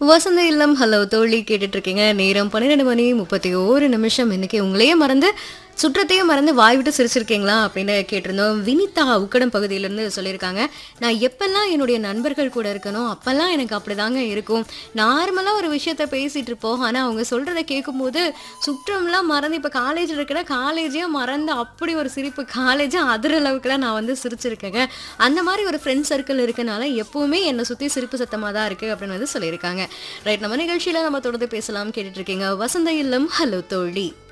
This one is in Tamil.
வசந்த இல்லம் ஹலோ தோழி கேட்டுட்டு இருக்கீங்க நேரம் பன்னிரெண்டு மணி முப்பத்தி ஓரு நிமிஷம் இன்னைக்கு உங்களையே மறந்து சுற்றத்தையும் மறந்து வாய் விட்டு சிரிச்சிருக்கீங்களா அப்படின்னு கேட்டிருந்தோம் வினிதா உக்கடம் பகுதியிலேருந்து சொல்லியிருக்காங்க நான் எப்பெல்லாம் என்னுடைய நண்பர்கள் கூட இருக்கணும் அப்பெல்லாம் எனக்கு அப்படிதாங்க இருக்கும் நார்மலாக ஒரு விஷயத்த பேசிட்டு இருப்போம் ஆனால் அவங்க சொல்கிறத கேட்கும்போது சுற்றம்லாம் மறந்து இப்போ காலேஜ் இருக்கிற காலேஜே மறந்து அப்படி ஒரு சிரிப்பு காலேஜே அதிர அளவுக்குலாம் நான் வந்து சிரிச்சிருக்கேங்க அந்த மாதிரி ஒரு ஃப்ரெண்ட் சர்க்கிள் இருக்கனால எப்பவுமே என்னை சுற்றி சிரிப்பு சத்தமாக தான் இருக்குது அப்படின்னு வந்து சொல்லியிருக்காங்க ரைட் நம்ம நிகழ்ச்சியில் நம்ம தொடர்ந்து பேசலாம் கேட்டுட்டு இருக்கீங்க வசந்த இல்லம் ஹலோ தோழி